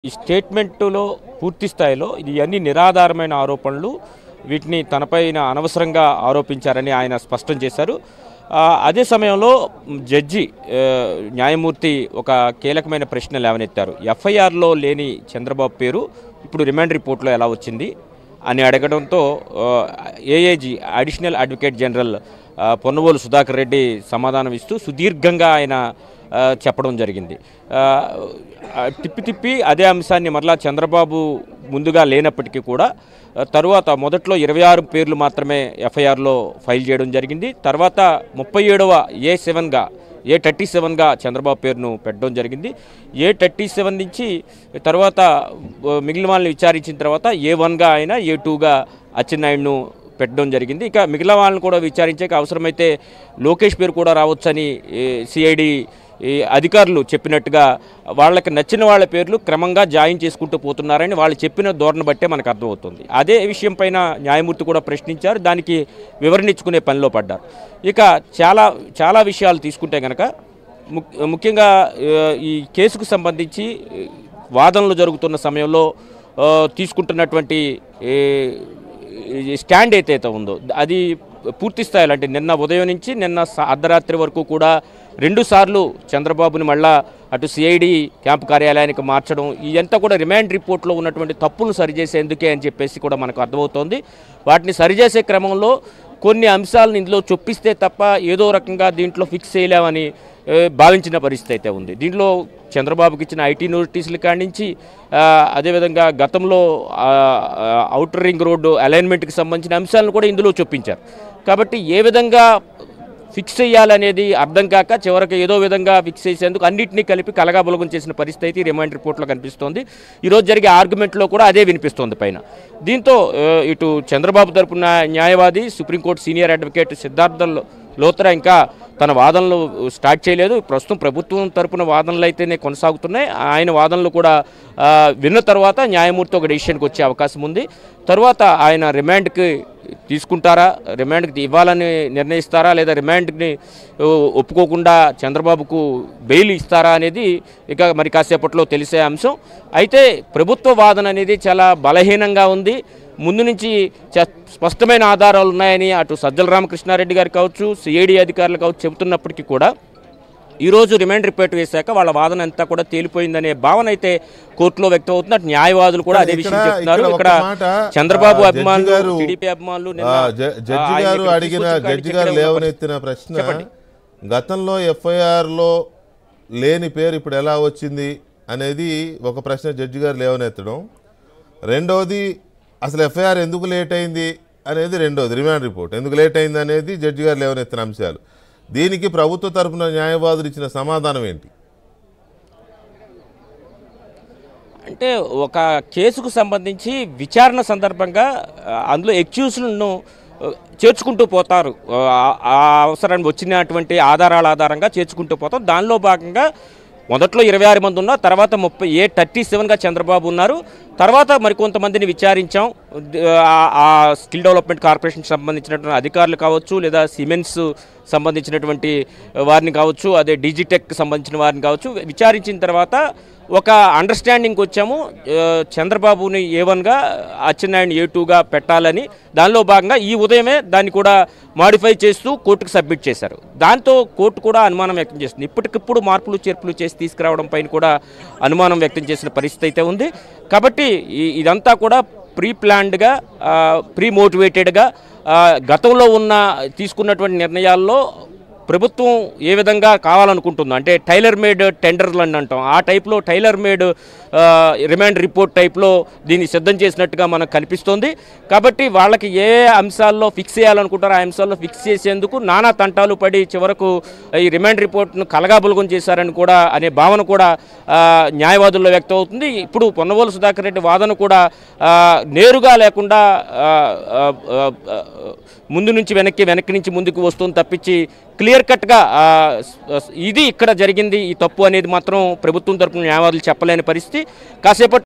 ఈ స్టేట్మెంటులో పూర్తి స్థాయిలో ఇది అన్ని నిరాధారమైన ఆరోపణలు వీటిని తనపైన అనవసరంగా ఆరోపించారని ఆయన స్పష్టం చేశారు ఆ, అదే సమయంలో జడ్జి ఆ, న్యాయమూర్తి ఒక కీలకమైన ప్రశ్న లేవనెత్తారు ఎఫ్ఐఆర్లో లేని చంద్రబాబు పేరు ఇప్పుడు రిమాండ్ రిపోర్ట్లో ఎలా వచ్చింది అని అడగడంతో ఆ, ఏఏజీ అడిషనల్ అడ్వకేట్ జనరల్ ఆ, పొన్నవోలు సుధాకర్ రెడ్డి సమాధానం ఇస్తూ సుదీర్ఘంగా ఆయన ఆ, చెప్పడం జరిగింది ఆ, ఆ, తిప్పి తిప్పి అదే అంశాన్ని మరలా చంద్రబాబు ముందుగా లేనప్పటికీ కూడా ఆ, తరువాత మొదట్లో ఇరవై ఆరు పేర్లు మాత్రమే ఎఫ్ఐఆర్లో ఫైల్ చేయడం జరిగింది తర్వాత ముప్పై ఏడవ ఏ సెవెన్గా ఏ థర్టీ సెవెన్గా చంద్రబాబు పేరును పెట్టడం జరిగింది ఏ థర్టీ సెవెన్ నుంచి తర్వాత ఆ, మిగిలిన వాళ్ళని విచారించిన తర్వాత ఏ వన్గా ఆయన ఏ టూగా అచ్చెన్నాయుడును పెట్టడం జరిగింది ఇక మిగిలిన వాళ్ళని కూడా విచారించాక అవసరమైతే లోకేష్ పేరు కూడా రావచ్చని సిఐడి ఈ అధికారులు చెప్పినట్టుగా వాళ్ళకి నచ్చిన వాళ్ళ పేర్లు క్రమంగా జాయిన్ చేసుకుంటూ పోతున్నారని వాళ్ళు చెప్పిన ధోరణి బట్టే మనకు అర్థమవుతుంది అదే విషయం పైన న్యాయమూర్తి కూడా ప్రశ్నించారు దానికి వివరణ ఇచ్చుకునే పనిలో పడ్డారు ఇక చాలా చాలా విషయాలు తీసుకుంటే కనుక ముక్- ముఖ్యంగా ఆ, ఈ కేసుకు సంబంధించి ఆ, వాదనలు జరుగుతున్న సమయంలో ఆ, తీసుకుంటున్నటువంటి ఏ, ఈ స్టాండ్ ఏదైతే ఉందో అది పూర్తి స్థాయిలో అంటే నిన్న ఉదయం నుంచి నిన్న సా- అర్ధరాత్రి వరకు కూడా రెండు సార్లు చంద్రబాబుని మళ్ళా అటు సిఐడి క్యాంపు కార్యాలయానికి మార్చడం ఇదంతా కూడా రిమాండ్ రిపోర్ట్లో ఉన్నటువంటి తప్పులను సరిచేసేందుకే అని చెప్పేసి కూడా మనకు అర్థమవుతోంది వాటిని సరిచేసే క్రమంలో కొన్ని అంశాలను ఇందులో చొప్పిస్తే తప్ప ఏదో రకంగా దీంట్లో ఫిక్స్ చేయలేమని ఏ, భావించిన పరిస్థితి అయితే ఉంది దీంట్లో చంద్రబాబుకి ఇచ్చిన ఐటీ నోటీసుల కాడి నుంచి ఆ, అదేవిధంగా గతంలో ఆ, ఆ, ఔటర్ రింగ్ రోడ్డు అలైన్మెంట్కి సంబంధించిన అంశాలను కూడా ఇందులో చొప్పించారు కాబట్టి ఏ విధంగా ఫిక్స్ చేయాలనేది అర్థం కాక చివరికి ఏదో విధంగా ఫిక్స్ చేసేందుకు అన్నింటినీ కలిపి కలగాబులగం చేసిన పరిస్థితి అయితే ఈ రిమాండ్ రిపోర్ట్లో కనిపిస్తోంది ఈరోజు జరిగే ఆర్గ్యుమెంట్లో కూడా అదే వినిపిస్తోంది పైన దీంతో ఆ, ఇటు చంద్రబాబు తరపున న్యాయవాది సుప్రీంకోర్టు సీనియర్ అడ్వకేట్ సిద్ధార్థ లో- లోత్రా ఇంకా తన వాదనలు స్టార్ట్ చేయలేదు ప్రస్తుతం ప్రభుత్వం తరపున వాదనలు అయితేనే కొనసాగుతున్నాయి ఆయన వాదనలు కూడా ఆ, విన్న తర్వాత న్యాయమూర్తి ఒక డెసిషన్కి వచ్చే అవకాశం ఉంది తర్వాత ఆయన రిమాండ్కి తీసుకుంటారా రిమాండ్కి ఇవ్వాలని నిర్ణయిస్తారా లేదా రిమాండ్ని ఓ, ఒప్పుకోకుండా చంద్రబాబుకు బెయిల్ ఇస్తారా అనేది ఇక మరి కాసేపట్లో తెలిసే అంశం అయితే ప్రభుత్వ వాదన అనేది చాలా బలహీనంగా ఉంది ముందు నుంచి చ- స్పష్టమైన ఆధారాలు ఉన్నాయని అటు సజ్జల రామకృష్ణారెడ్డి గారు కావచ్చు సిఐడి అధికారులు కావచ్చు చెబుతున్నప్పటికీ కూడా ఈరోజు రిమాండ్ రిపోర్ట్ వేశాక వాళ్ళ వాదన అంతా కూడా తేలిపోయిందనే భావన అయితే కోర్టులో వ్యక్తం అవుతుంది అటు న్యాయవాదులు కూడా అదే విషయం ఇక్కడ- చెప్తున్నారు ఇక్కడ ఇక్కడ ఒక మాట, చంద్రబాబు ఆ, అభిమానులు జడ్జి గారు- టీడీపీ అభిమానులు ఆ, నిన్న, జ- ఆ, జడ్జి ఆయన గారు ఇక్కడ అడిగిన తీసుకొచ్చి జడ్జి ఇక్కడే గారు ఉన్న లేవనెత్తిన ప్రశ్న చెప్పండి. గతంలో ఎఫ్ఐఆర్ లో లేని పేరు ఇప్పుడు ఎలా వచ్చింది అనేది ఒక ప్రశ్న జడ్జి గారు లేవనెత్తడం రెండవది అసలు ఎఫ్ఐఆర్ ఎందుకు లేట్ అయింది అనేది రెండోది రిమాండ్ రిపోర్ట్ ఎందుకు లేట్ అయింది అనేది జడ్జి గారు లేవనెత్తిన అంశాలు దీనికి ప్రభుత్వ తరపున న్యాయవాదులు ఇచ్చిన సమాధానం ఏంటి అంటే ఒక కేసుకు సంబంధించి విచారణ సందర్భంగా ఆ, అందులో ఎక్యూజ్లను చేర్చుకుంటూ పోతారు ఆ ఆ అవసరాన్ని వచ్చినటువంటి ఆధారాల ఆధారంగా చేర్చుకుంటూ పోతాం దానిలో భాగంగా మొదట్లో ఇరవై ఆరు మంది ఉన్నారు తర్వాత ముప్పై ఏ థర్టీ సెవెన్గా చంద్రబాబు ఉన్నారు తర్వాత మరికొంతమందిని విచారించాం ఆ- ఆ స్కిల్ డెవలప్మెంట్ కార్పొరేషన్కి సంబంధించినటువంటి అధికారులు కావచ్చు లేదా సిమెంట్స్ సంబంధించినటువంటి వారిని కావచ్చు అదే డిజిటెక్ సంబంధించిన వారిని కావచ్చు విచారించిన తర్వాత ఒక అండర్స్టాండింగ్కి వచ్చాము ఆ, చంద్రబాబుని ఏ వన్గా అచ్చెన్నాయుడిని ఏ టూగా పెట్టాలని దానిలో భాగంగా ఈ ఉదయమే దాన్ని కూడా మాడిఫై చేస్తూ కోర్టుకు సబ్మిట్ చేశారు దాంతో కోర్టు కూడా అనుమానం వ్యక్తం చేస్తుంది ఇప్పటికిప్పుడు మార్పులు చేర్పులు చేసి తీసుకురావడం పైన కూడా అనుమానం వ్యక్తం చేసిన పరిస్థితి అయితే ఉంది కాబట్టి ఈ- ఇదంతా కూడా ప్రీ ప్లాన్డ్గా ప్రీ మోటివేటెడ్గా గతంలో ఉన్న తీసుకున్నటువంటి నిర్ణయాల్లో ప్రభుత్వం ఏ విధంగా కావాలనుకుంటుందో అంటే టైలర్ మేడ్ టెండర్లు అని అంటాం ఆ టైప్లో టైలర్ మేడ్ రిమాండ్ రిపోర్ట్ టైప్లో దీన్ని సిద్ధం చేసినట్టుగా మనకు కనిపిస్తోంది కాబట్టి వాళ్ళకి ఏ అంశాల్లో ఫిక్స్ చేయాలనుకుంటారో ఆ అంశాల్లో ఫిక్స్ చేసేందుకు నానా తంటాలు పడి చివరకు ఈ రిమాండ్ రిపోర్ట్ను కలగాబులగం చేశారని కూడా అనే భావన కూడా ఆ, న్యాయవాదుల్లో వ్యక్తం అవుతుంది ఇప్పుడు పొన్నవోలు సుధాకర్ రెడ్డి వాదన కూడా ఆ, నేరుగా లేకుండా ఆ, ఆ, ఆ, ఆ, ముందు నుంచి వెనక్కి వెనక్కి నుంచి ముందుకు వస్తుంది తప్పించి క్లియర్ కట్గా ఆ, స్- ఇది ఇక్కడ జరిగింది ఈ తప్పు అనేది మాత్రం ప్రభుత్వం తరపున న్యాయవాదులు చెప్పలేని పరిస్థితి కాసేపటి